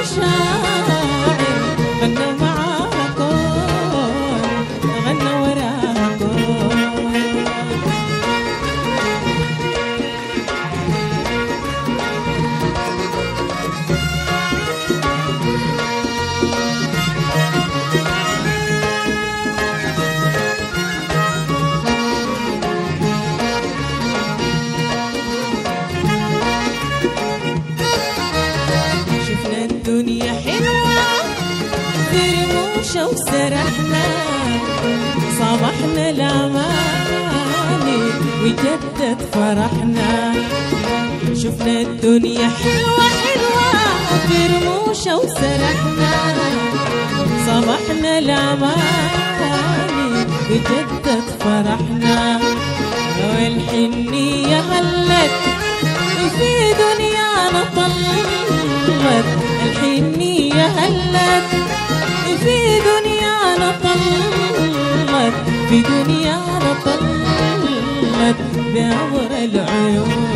المشاعر غنى معاها كون غنى وراها كون شفنا الدنيا حلوة في رموشة وسرحنا صبحنا الأماني وجدد فرحنا شفنا الدنيا حلوة حلوة في رموشة وسرحنا صبحنا الأماني وجدد فرحنا والحنية هلت في دنيانا طلت الحنية هلت في دنيانا طلت في دنيانا طلت بعبر العيون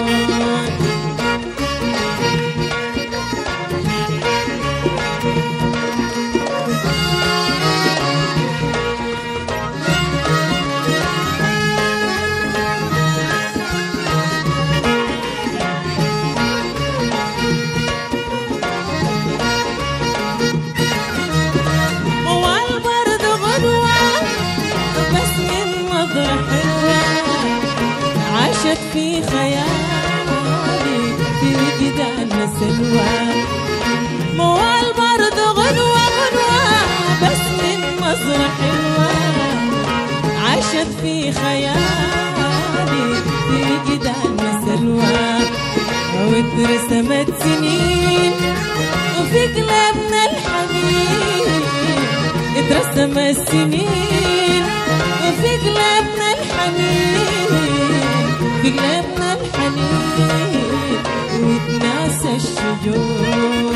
هو البرد غدوة بس من نظرة حلوة عاشت في خيالي في وجدان سلوى مو البرد غدوة غدوة بس من نظرة حلوة عاشت في خيالي في وجدان سلوى واترسمت سنين وفي قلبنا الحنين اترسم السنين وفي قلبنا الحنين في قلبنا الحنين وتناسى الشجون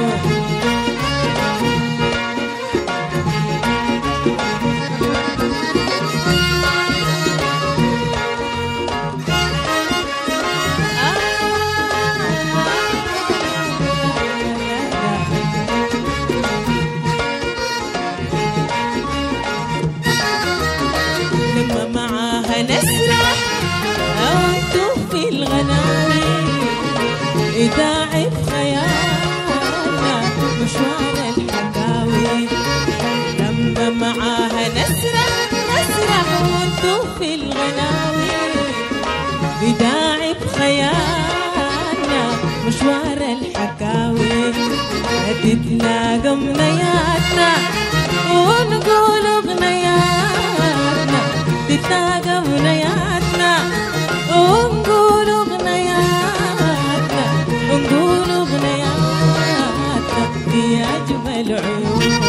لما معاها نسرح أو في الغناوي إذاعة خيالنا مشوار الحكاوي لما معاها نسرح نسرح ونتوه في الغناوي إذاعة خيالنا مشوار الحكاوي تتلاقى منياتنا ونقول اغنياتنا تتلاقى منياتنا ونقول اغنياتنا ونقول اغنياتنا في اجمل عيون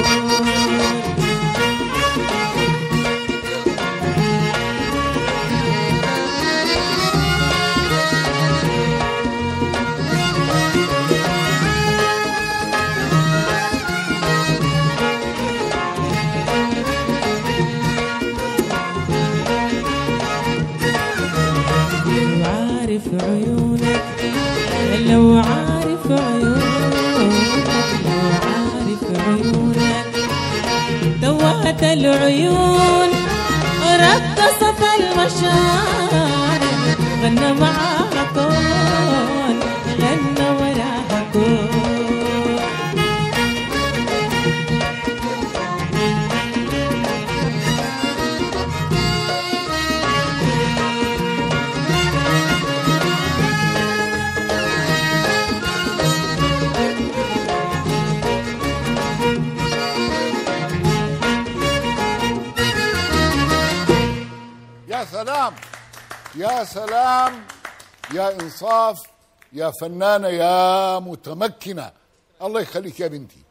لو عارف عيونك لو عارف عيونك لو عارف عيونك دوات العيون رقصت المشاعر غنى معاها كون غنى وراها كون يا سلام يا سلام يا انصاف يا فنانه يا متمكنه الله يخليك يا بنتي